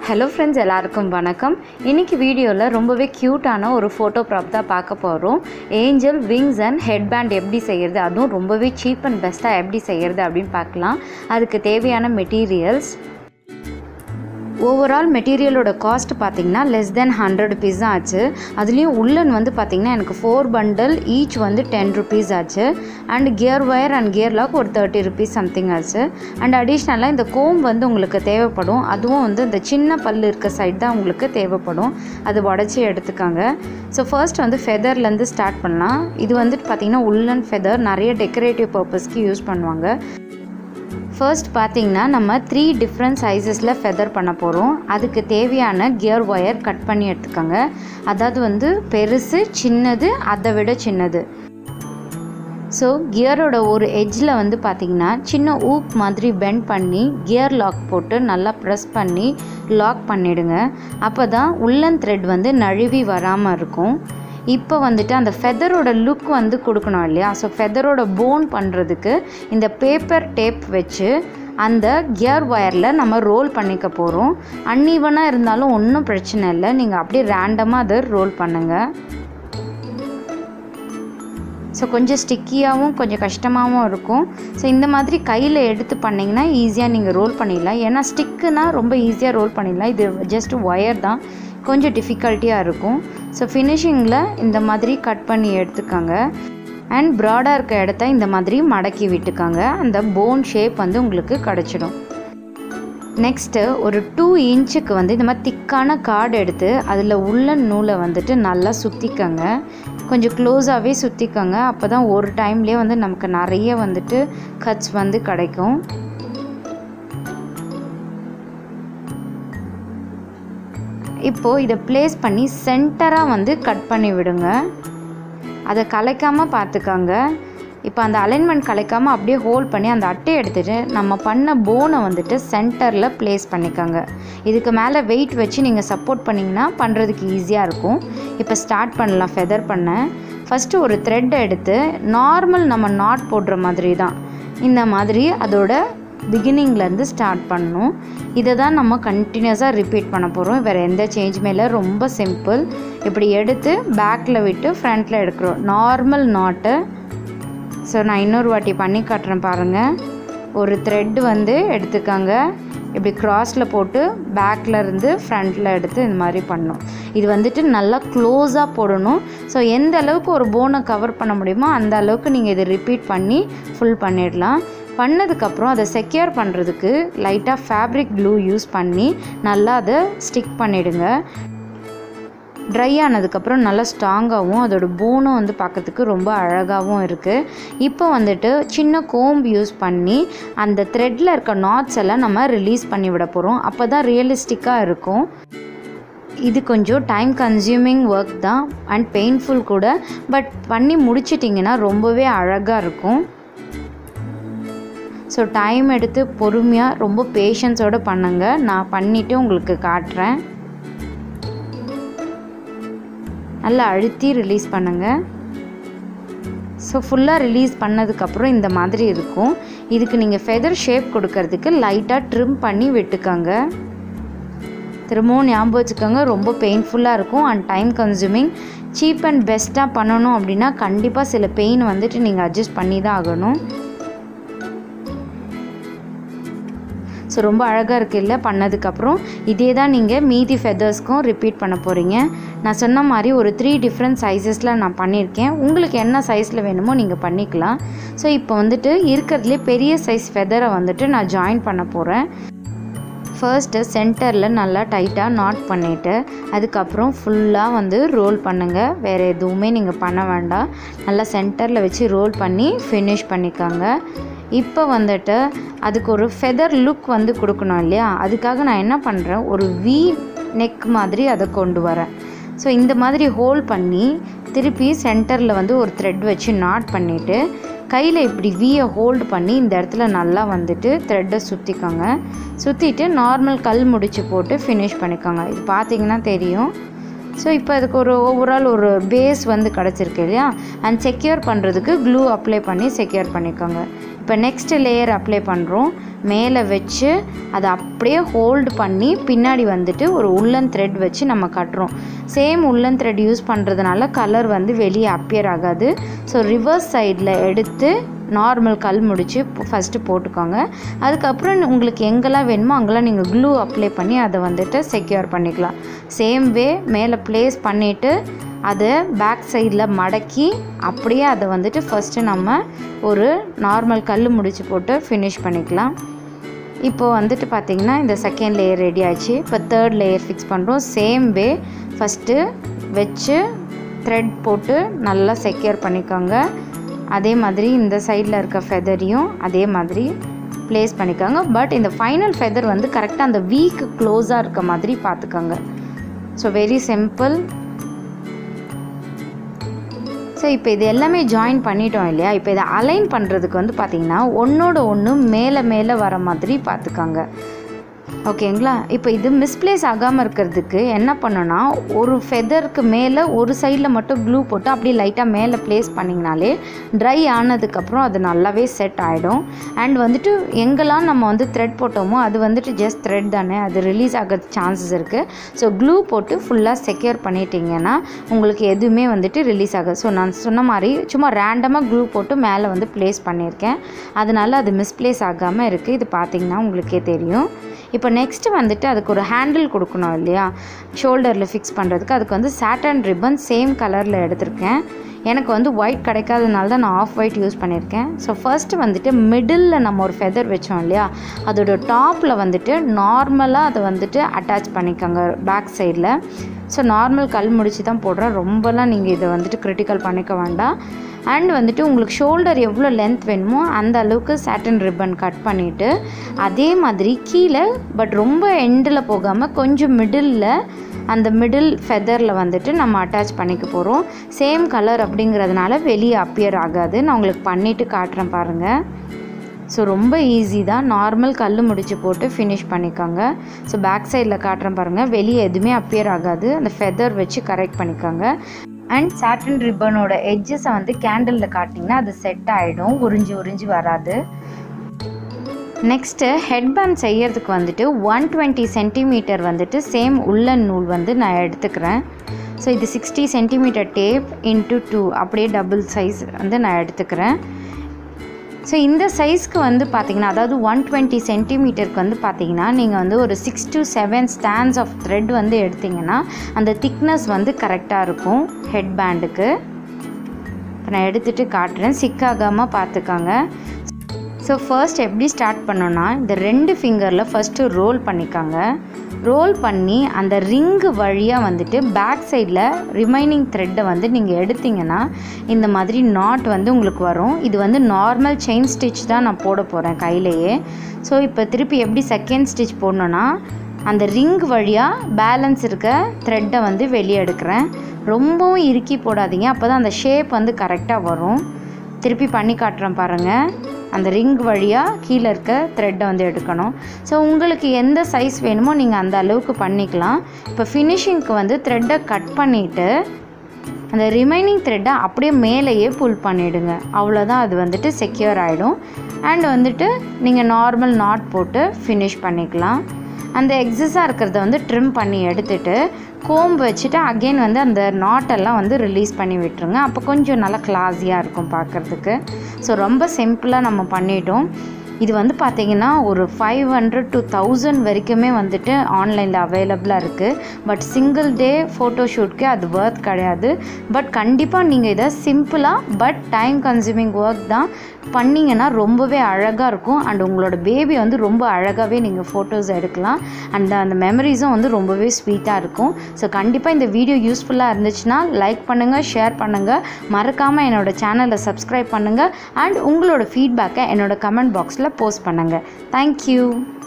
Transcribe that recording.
hello friends எல்லாருக்கும் வணக்கம் இன்னைக்கு வீடியோவில் ரொம்பவே க்யூட்டான ஒரு ஃபோட்டோ ப்ராப் தான் பார்க்க போகிறோம் angel wings and head band எப்படி செய்கிறது அதுவும் ரொம்பவே சீப் அண்ட் பெஸ்ட்டாக எப்படி செய்கிறது அப்படின்னு பார்க்கலாம் அதுக்கு தேவையான மெட்டீரியல்ஸ் ஓவரால் மெட்டீரியலோட காஸ்ட் பார்த்தீங்கன்னா லெஸ் தென் ஹண்ட்ரட் ருபீஸ் தான் ஆச்சு அதுலேயும் உள்ளன் வந்து பார்த்தீங்கன்னா எனக்கு ஃபோர் பண்டல் ஈச் வந்து டென் ருபீஸ் ஆச்சு and gear wire and gear lock ஒரு தேர்ட்டி ருபீஸ் சம்திங் ஆச்சு அண்ட் அடிஷ்னலாக இந்த கோம் வந்து உங்களுக்கு தேவைப்படும் அதுவும் வந்து இந்த சின்ன பல் இருக்க சைட் தான் உங்களுக்கு தேவைப்படும் அது உடச்சி எடுத்துக்காங்க ஸோ ஃபர்ஸ்ட் வந்து ஃபெதர்லேருந்து ஸ்டார்ட் பண்ணலாம் இது வந்துட்டு பார்த்தீங்கன்னா உள்ளன் ஃபெதர் நிறைய டெக்கரேட்டிவ் பர்பஸ்க்கு யூஸ் பண்ணுவாங்க ஃபர்ஸ்ட் பார்த்தீங்கன்னா நம்ம த்ரீ டிஃப்ரெண்ட் சைஸஸில் ஃபெதர் பண்ண போகிறோம் அதுக்கு தேவையான கியர் ஒயர் கட் பண்ணி எடுத்துக்கோங்க அதாவது வந்து பெருசு சின்னது அதை விட சின்னது ஸோ கியரோட ஒரு எட்ஜில் வந்து பார்த்திங்கன்னா சின்ன ஊப் மாதிரி பெண்ட் பண்ணி கியர் லாக் போட்டு நல்லா ப்ரெஸ் பண்ணி லாக் பண்ணிவிடுங்க அப்போ தான் உள்ளன் த்ரெட் வந்து நழுவி வராமல் இருக்கும் இப்போ வந்துட்டு அந்த ஃபெதரோட லுக் வந்து கொடுக்கணும் இல்லையா ஸோ ஃபெதரோட போன் பண்ணுறதுக்கு இந்த பேப்பர் டேப் வச்சு அந்த கியர் ஒயரில் நம்ம ரோல் பண்ணிக்க போகிறோம் அன்ஈவனாக இருந்தாலும் ஒன்றும் பிரச்சனை இல்லை நீங்கள் அப்படியே ரேண்டமாக அதை ரோல் பண்ணுங்கள் ஸோ கொஞ்சம் ஸ்டிக்கியாகவும் கொஞ்சம் கஷ்டமாகவும் இருக்கும் ஸோ இந்த மாதிரி கையில் எடுத்து பண்ணிங்கன்னா ஈஸியாக நீங்கள் ரோல் பண்ணிடலாம் ஏன்னா ஸ்டிக்குனா ரொம்ப ஈஸியாக ரோல் பண்ணிடலாம் இது ஜஸ்ட் ஒயர் தான் கொஞ்சம் டிஃபிகல்ட்டியாக இருக்கும் ஸோ ஃபினிஷிங்கில் இந்த மாதிரி கட் பண்ணி எடுத்துக்கோங்க அண்ட் ப்ராடாக இருக்க இடத்த இந்த மாதிரி மடக்கி விட்டுக்கோங்க அந்த போன் ஷேப் வந்து உங்களுக்கு கிடச்சிடும் நெக்ஸ்ட்டு ஒரு டூ இன்ச்சுக்கு வந்து இந்த மாதிரி திக்கான கார்டு எடுத்து அதில் உள்ள நூலை வந்துட்டு நல்லா சுற்றிக்கங்க கொஞ்சம் க்ளோஸாகவே சுற்றிக்கோங்க அப்போ தான் ஒரு டைம்லேயே வந்து நமக்கு நிறைய வந்துட்டு கட்ஸ் வந்து கிடைக்கும் இப்போது இதை ப்ளேஸ் பண்ணி சென்டராக வந்து கட் பண்ணி விடுங்க அதை கலைக்காமல் பார்த்துக்கோங்க இப்போ அந்த அலைன்மெண்ட் கலைக்காமல் அப்படியே ஹோல்ட் பண்ணி அந்த அட்டையை எடுத்துகிட்டு நம்ம பண்ண போனை வந்துட்டு சென்டரில் ப்ளேஸ் பண்ணிக்கோங்க இதுக்கு மேலே வெயிட் வச்சு நீங்கள் சப்போர்ட் பண்ணிங்கன்னா பண்ணுறதுக்கு ஈஸியாக இருக்கும் இப்போ ஸ்டார்ட் பண்ணலாம் ஃபெதர் பண்ண ஃபஸ்ட்டு ஒரு த்ரெட் எடுத்து நார்மல் நம்ம நாட் போடுற மாதிரி தான் இந்த மாதிரி அதோட பிகினிங்லேருந்து ஸ்டார்ட் பண்ணணும் இதை தான் நம்ம கண்டினியூஸாக ரிப்பீட் பண்ண போகிறோம் வேறு எந்த சேஞ்சுமே இல்லை ரொம்ப சிம்பிள் இப்படி எடுத்து பேக்கில் விட்டு ஃப்ரண்ட்டில் எடுக்கிறோம் நார்மல் நாட்டு ஸோ நான் இன்னொரு வாட்டி பண்ணி காட்டுறேன் பாருங்கள் ஒரு த்ரெட் வந்து எடுத்துக்கோங்க இப்படி க்ராஸில் போட்டு பேக்கில் இருந்து ஃப்ரண்ட்டில் எடுத்து இந்த மாதிரி பண்ணணும் இது வந்துட்டு நல்லா க்ளோஸாக போடணும் ஸோ எந்த அளவுக்கு ஒரு போனை கவர் பண்ண முடியுமோ அந்த அளவுக்கு நீங்கள் இதை ரிப்பீட் பண்ணி ஃபுல் பண்ணிடலாம் பண்ணதுக்கப்புறம் அதை செக்யூர் பண்ணுறதுக்கு லைட்டாக ஃபேப்ரிக் க்ளூ யூஸ் பண்ணி நல்லா அதை ஸ்டிக் பண்ணிவிடுங்க ட்ரை ஆனதுக்கப்புறம் நல்லா ஸ்ட்ராங்காகவும் அதோட போனும் வந்து பார்க்கறதுக்கு ரொம்ப அழகாகவும் இருக்குது இப்போ வந்துட்டு சின்ன கோம்பு யூஸ் பண்ணி அந்த த்ரெட்டில் இருக்க நாட்ஸ் எல்லாம் நம்ம ரிலீஸ் பண்ணி விட போகிறோம் அப்போ தான் ரியலிஸ்டிக்காக இருக்கும் இது கொஞ்சம் டைம் கன்சியூமிங் ஒர்க் தான் அண்ட் பெயின்ஃபுல் கூட பட் பண்ணி முடிச்சிட்டிங்கன்னா ரொம்பவே அழகாக இருக்கும் ஸோ டைம் எடுத்து பொறுமையாக ரொம்ப பேஷன்ஸோடு பண்ணுங்க நான் பண்ணிவிட்டு உங்களுக்கு காட்டுறேன் நல்லா அழுத்தி ரிலீஸ் பண்ணுங்கள் ஸோ ஃபுல்லாக ரிலீஸ் பண்ணதுக்கப்புறம் இந்த மாதிரி இருக்கும் இதுக்கு நீங்கள் ஃபெதர் ஷேப் கொடுக்கறதுக்கு லைட்டாக ட்ரிம் பண்ணி விட்டுக்கோங்க திரும்பவும் ஞாபகம் வச்சுக்கோங்க ரொம்ப பெயின்ஃபுல்லாக இருக்கும் and time consuming cheap and பெஸ்ட்டாக பண்ணணும் அப்படின்னா கண்டிப்பாக சில பெயின் வந்துட்டு நீங்கள் அட்ஜஸ்ட் பண்ணி தான் ஆகணும் ஸோ ரொம்ப அழகாக இருக்குல்ல பண்ணதுக்கப்புறம் இதே தான் நீங்கள் மீதி ஃபெதர்ஸ்க்கும் ரிப்பீட் பண்ண போகிறீங்க நான் சொன்ன மாதிரி ஒரு த்ரீ டிஃப்ரெண்ட் சைஸஸில் நான் பண்ணியிருக்கேன் உங்களுக்கு என்ன சைஸில் வேணுமோ நீங்கள் பண்ணிக்கலாம் ஸோ இப்போ வந்துட்டு இருக்கிறதுலே பெரிய சைஸ் ஃபெதரை வந்துட்டு நான் ஜாயின் பண்ண போகிறேன் ஃபர்ஸ்ட்டு சென்டரில் நல்லா டைட்டாக நாட் பண்ணிவிட்டு அதுக்கப்புறம் ஃபுல்லாக வந்து ரோல் பண்ணுங்கள் வேறு எதுவுமே நீங்கள் பண்ண வேண்டாம் நல்லா சென்டரில் வச்சு ரோல் பண்ணி ஃபினிஷ் பண்ணிக்கோங்க இப்போ வந்துட்டு அதுக்கு ஒரு ஃபெதர் லுக் வந்து கொடுக்கணும் இல்லையா அதுக்காக நான் என்ன பண்ணுறேன் ஒரு வி நெக் மாதிரி அதை கொண்டு வரேன் ஸோ இந்த மாதிரி ஹோல்ட் பண்ணி திருப்பி சென்டரில் வந்து ஒரு த்ரெட் வச்சு நாட் பண்ணிவிட்டு கையில் இப்படி வீயை ஹோல்டு பண்ணி இந்த இடத்துல நல்லா வந்துட்டு த்ரெட்டை சுற்றிக்கோங்க சுற்றிட்டு நார்மல் கல் முடிச்சு போட்டு ஃபினிஷ் பண்ணிக்கோங்க இது பார்த்தீங்கன்னா தெரியும் ஸோ இப்போ அதுக்கு ஒரு ஓவரால் ஒரு பேஸ் வந்து கிடச்சிருக்கு இல்லையா அண்ட் செக்யூர் பண்ணுறதுக்கு க்ளூ அப்ளை பண்ணி செக்யூர் பண்ணிக்கோங்க இப்போ நெக்ஸ்ட் லேயர் அப்ளை பண்ணுறோம் மேலே வச்சு அதை அப்படியே ஹோல்டு பண்ணி பின்னாடி வந்துட்டு ஒரு உள்ளன் த்ரெட் வச்சு நம்ம கட்டுறோம் சேம் உள்ளன் த்ரெட் யூஸ் பண்ணுறதுனால கலர் வந்து வெளியே அப்பியர் ஆகாது ஸோ ரிவர்ஸ் சைடில் எடுத்து நார்மல் கல் முடிச்சு ஃபஸ்ட்டு போட்டுக்கோங்க அதுக்கப்புறம் உங்களுக்கு எங்கெல்லாம் வேணுமோ அங்கெல்லாம் நீங்கள் க்ளூ அப்ளை பண்ணி அதை வந்துட்டு செக்யூர் பண்ணிக்கலாம் சேம் வே மேலே ப்ளேஸ் பண்ணிவிட்டு அதை பேக் சைடில் மடக்கி அப்படியே அதை வந்துட்டு ஃபஸ்ட்டு நம்ம ஒரு நார்மல் கல் முடிச்சு போட்டு ஃபினிஷ் பண்ணிக்கலாம் இப்போ வந்துட்டு பார்த்திங்கன்னா இந்த செகண்ட் லேயர் ரெடி ஆச்சு இப்போ தேர்ட் லேயர் ஃபிக்ஸ் பண்ணுறோம் சேம் வே ஃபஸ்ட்டு வச்சு த்ரெட் போட்டு நல்லா செக்யூர் பண்ணிக்கோங்க அதே மாதிரி இந்த சைடில் இருக்க ஃபெதரையும் அதே மாதிரி ப்ளேஸ் பண்ணிக்கோங்க பட் இந்த ஃபைனல் ஃபெதர் வந்து கரெக்டாக அந்த வீக்கு க்ளோஸாக இருக்க மாதிரி பார்த்துக்கோங்க ஸோ வெரி சிம்பிள் ஸோ இப்போ இது எல்லாமே ஜாயின் பண்ணிட்டோம் இல்லையா இப்போ இதை அலைன் பண்ணுறதுக்கு வந்து பார்த்திங்கன்னா ஒன்றோட ஒன்று மேலே மேலே வர மாதிரி பார்த்துக்கோங்க ஓகேங்களா இப்போ இது மிஸ்ப்ளேஸ் ஆகாமல் இருக்கிறதுக்கு என்ன பண்ணோன்னா ஒரு ஃபெதருக்கு மேலே ஒரு சைடில் மட்டும் க்ளூ போட்டு அப்படியே லைட்டாக மேலே ப்ளேஸ் பண்ணிங்கனாலே ட்ரை ஆனதுக்கப்புறம் அது நல்லாவே செட் ஆகிடும் அண்ட் வந்துட்டு எங்கெல்லாம் நம்ம வந்து த்ரெட் போட்டோமோ அது வந்துட்டு ஜஸ்ட் த்ரெட் தானே அது ரிலீஸ் ஆகிறது சான்சஸ் இருக்குது ஸோ க்ளூ போட்டு ஃபுல்லாக செக்யூர் பண்ணிட்டீங்கன்னா உங்களுக்கு எதுவுமே வந்துட்டு ரிலீஸ் ஆகாது ஸோ நான் சொன்ன மாதிரி சும்மா ரேண்டமாக க்ளூ போட்டு மேலே வந்து ப்ளேஸ் பண்ணியிருக்கேன் அதனால் அது மிஸ்ப்ளேஸ் ஆகாமல் இருக்குது இது பார்த்திங்கன்னா உங்களுக்கே தெரியும் இப்போ நெக்ஸ்ட்டு வந்துட்டு அதுக்கு ஒரு ஹேண்டில் கொடுக்கணும் இல்லையா ஷோல்டரில் ஃபிக்ஸ் பண்ணுறதுக்கு அதுக்கு வந்து சாட்டன் ரிப்பன் சேம் கலரில் எடுத்திருக்கேன் எனக்கு வந்து ஒயிட் கிடைக்காதனால தான் நான் ஆஃப் ஒயிட் யூஸ் பண்ணியிருக்கேன் ஸோ ஃபர்ஸ்ட்டு வந்துட்டு மிடில் நம்ம ஒரு ஃபெதர் வச்சோம் இல்லையா அதோட டாப்பில் வந்துட்டு நார்மலாக அதை வந்துட்டு அட்டாச் பண்ணிக்கோங்க பேக் சைடில் ஸோ நார்மல் கல் முடிச்சு தான் போடுறேன் ரொம்பலாம் நீங்கள் இதை வந்துட்டு கிரிட்டிக்கல் பண்ணிக்க வேண்டாம் அண்ட் வந்துட்டு உங்களுக்கு ஷோல்டர் எவ்வளோ லென்த் வேணுமோ அந்த அளவுக்கு சாட்டன் ரிப்பன் கட் பண்ணிவிட்டு அதே மாதிரி கீழே பட் ரொம்ப எண்டில் போகாமல் கொஞ்சம் மிடில் அந்த மிடில் ஃபெதரில் வந்துட்டு நம்ம அட்டாச் பண்ணிக்க போகிறோம் சேம் கலர் அப்படிங்கிறதுனால வெளியே அப்பியர் ஆகாது நான் உங்களுக்கு பண்ணிவிட்டு காட்டுறேன் பாருங்கள் ஸோ ரொம்ப ஈஸி தான் நார்மல் கல் முடிச்சு போட்டு ஃபினிஷ் பண்ணிக்கோங்க ஸோ பேக் சைடில் காட்டுறேன் பாருங்கள் வெளியே எதுவுமே அப்பியர் ஆகாது அந்த ஃபெதர் வச்சு கரெக்ட் பண்ணிக்கோங்க அண்ட் சாட்டன் ரிப்பனோட எட்ஜஸை வந்து கேண்டலில் காட்டிங்கன்னா அது செட் ஆகிடும் உறிஞ்சி உறிஞ்சி வராது நெக்ஸ்ட்டு ஹெட்பேண்ட் செய்யறதுக்கு வந்துட்டு ஒன் டுவெண்ட்டி சென்டிமீட்டர் வந்துட்டு சேம் உள்ளன் நூல் வந்து நான் எடுத்துக்கிறேன் ஸோ இது sixty centimetre tape into two அப்படியே டபுள் சைஸ் வந்து நான் எடுத்துக்கிறேன் ஸோ இந்த சைஸ்க்கு வந்து பார்த்தீங்கன்னா அதாவது ஒன் டுவெண்ட்டி சென்டிமீட்டருக்கு வந்து பார்த்தீங்கன்னா நீங்கள் வந்து ஒரு six to seven strands of thread வந்து எடுத்திங்கன்னா அந்த திக்னஸ் வந்து கரெக்டாக இருக்கும் ஹெட் பேண்டுக்கு இப்போ நான் எடுத்துகிட்டு காட்டுறேன் சிக்காகாமல் பார்த்துக்கோங்க ஸோ ஃபர்ஸ்ட் எப்படி ஸ்டார்ட் பண்ணோன்னா இந்த ரெண்டு ஃபிங்கரில் ஃபஸ்ட்டு ரோல் பண்ணிக்கோங்க ரோல் பண்ணி அந்த ரிங்கு வழியாக வந்துட்டு பேக் சைடில் ரிமைனிங் த்ரெட்டை வந்து நீங்கள் எடுத்தீங்கன்னா இந்த மாதிரி நாட் வந்து உங்களுக்கு வரும் இது வந்து நார்மல் செயின் ஸ்டிச் தான் நான் போட போகிறேன் கையிலேயே ஸோ இப்போ திருப்பி எப்படி செகண்ட் ஸ்டிச் போடணுன்னா அந்த ரிங் வழியாக பேலன்ஸ் இருக்க த்ரெட்டை வந்து வெளியே எடுக்கிறேன் ரொம்பவும் இறுக்கி போடாதீங்க அப்போ தான் அந்த ஷேப் வந்து கரெக்டாக வரும் திருப்பி பண்ணி காட்டுறேன் பாருங்கள் அந்த ரிங் வழியாக கீழே இருக்க த்ரெட்டை வந்து எடுக்கணும் ஸோ உங்களுக்கு எந்த சைஸ் வேணுமோ நீங்கள் அந்த அளவுக்கு பண்ணிக்கலாம் இப்போ ஃபினிஷிங்க்கு வந்து த்ரெட்டை கட் பண்ணிவிட்டு அந்த ரிமைனிங் த்ரெட்டை அப்படியே மேலேயே புல் பண்ணிவிடுங்க அவ்வளோதான் அது வந்துட்டு செக்யூர் ஆகிடும் அண்ட் வந்துட்டு நீங்கள் நார்மல் நாட் போட்டு ஃபினிஷ் பண்ணிக்கலாம் அந்த எக்ஸஸாக இருக்கிறத வந்து ட்ரிம் பண்ணி எடுத்துட்டு கோம்பு வச்சுட்டு அகெயின் வந்து அந்த நாட்டெல்லாம் வந்து ரிலீஸ் பண்ணி விட்டுருங்க அப்போ கொஞ்சம் நல்லா கிளாஸியாக இருக்கும் பார்க்குறதுக்கு ஸோ ரொம்ப சிம்பிளாக நம்ம பண்ணிட்டோம் இது வந்து பார்த்திங்கன்னா ஒரு ஃபைவ் ஹண்ட்ரட் டு தௌசண்ட் வரைக்குமே வந்துட்டு ஆன்லைனில் அவைலபிளாக இருக்குது பட் சிங்கிள் டே ஃபோட்டோஷூட்க்கு அது ஒர்த் கிடையாது பட் கண்டிப்பாக நீங்கள் இதை சிம்பிளாக பட் டைம் கன்சூமிங் ஒர்க் தான் பண்ணிங்கன்னா ரொம்பவே அழகாக இருக்கும் அண்ட் உங்களோட பேபி வந்து ரொம்ப அழகாகவே நீங்கள் ஃபோட்டோஸ் எடுக்கலாம் அண்ட் அந்த மெமரிஸும் வந்து ரொம்பவே ஸ்வீட்டாக இருக்கும் ஸோ கண்டிப்பாக இந்த வீடியோ யூஸ்ஃபுல்லாக இருந்துச்சுன்னா லைக் பண்ணுங்கள் ஷேர் பண்ணுங்கள் மறக்காமல் என்னோடய சேனலை சப்ஸ்கிரைப் பண்ணுங்கள் அண்ட் உங்களோட ஃபீட்பேக்கை என்னோட கமெண்ட் பாக்ஸில் போஸ்ட் பண்ணுங்கள் தேங்க்யூ